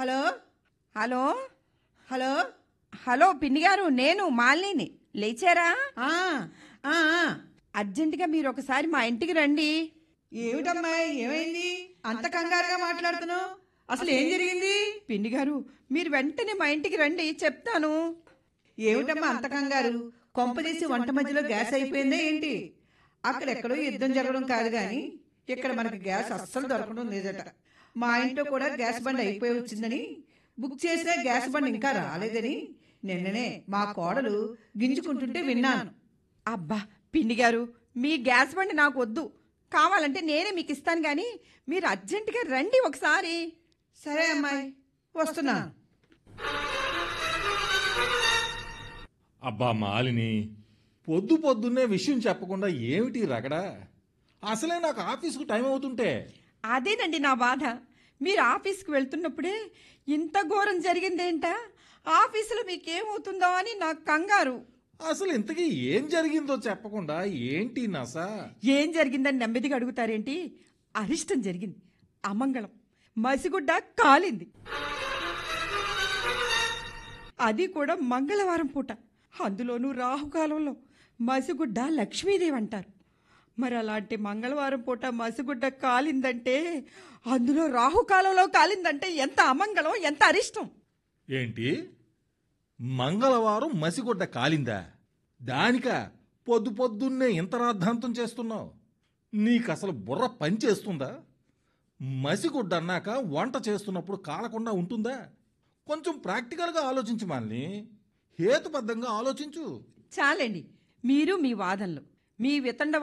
Hello hello hello hello పిన్ని గారు నేను మాలిని లేచారా ఆ, ఆ, ఆ. అర్జెంటుగా మీరు ఒకసారి మా ఇంటికి రండి ఏమిటమ్మా ఏమైంది అంత కంగారుగా మాట్లాడుతున్నావు అసలు ఏం జరిగింది పిన్ని గారు మీరు వెంటనే మా ఇంటికి రండి చెప్తాను ఏమిటమ్మా అంత కంగారు కొంపదీసి వంట మధ్యలో గ్యాస్ అయిపోయిందే ఏంటి అక్కడెక్కడో యుద్ధం జరగడం కాదు కానీ ఇక్కడ మనకి గ్యాస్ అస్సలు దొరకడం లేదట మా ఇంట్లో కూడా గ్యాస్ బండ్ అయిపోయి వచ్చిందని బుక్ చేసిన గ్యాస్ బండ్ ఇంకా రాలేదని నిన్ననే మా కోడలు గింజుకుంటుంటే విన్నాను అబ్బా పిన్ని గారు మీ గ్యాస్ బండి నాకు వద్దు కావాలంటే నేనే మీకు ఇస్తాను కానీ మీరు అర్జెంటుగా రండి ఒకసారి సరే అమ్మాయి వస్తున్నా అబ్బా మాలిని పొద్దు పొద్దున్నే విషయం చెప్పకుండా ఏమిటి రగడా అసలే నాకు ఆఫీస్కు టైం అవుతుంటే అదేనండి నా బాధ మీరు ఆఫీస్కి వెళ్తున్నప్పుడే ఇంత ఘోరం జరిగిందేంటా ఆఫీసులో మీకేమవుతుందో అని నాకు కంగారు అసలు ఇంతకీ ఏం జరిగిందో చెప్పకుండా ఏంటి నస ఏం జరిగిందని నెమ్మదిగా అడుగుతారేంటి అరిష్టం జరిగింది అమంగళం మసిగుడ్డ కాలింది అది కూడా మంగళవారం పూట అందులోనూ రాహుకాలంలో మసిగుడ్డ లక్ష్మీదేవి అంటారు మరి అలాంటి మంగళవారం పూట మసిగుడ్డ కాలిందంటే అందులో రాహుకాలంలో కాలిందంటే ఎంత అమంగళం ఎంత అరిష్టం ఏంటి మంగళవారం మసిగొడ్డ కాలిందా దానిక పొద్దు పొద్దున్నే ఇంత రాద్ధాంతం చేస్తున్నావు నీకసలు బుర్ర పని చేస్తుందా మసిగుడ్డ అన్నాక వంట చేస్తున్నప్పుడు కాలకుండా ఉంటుందా కొంచెం ప్రాక్టికల్గా ఆలోచించు మాలిని హేతుబద్ధంగా ఆలోచించు చాలండి మీరు మీ వాదనలు మీ వితండ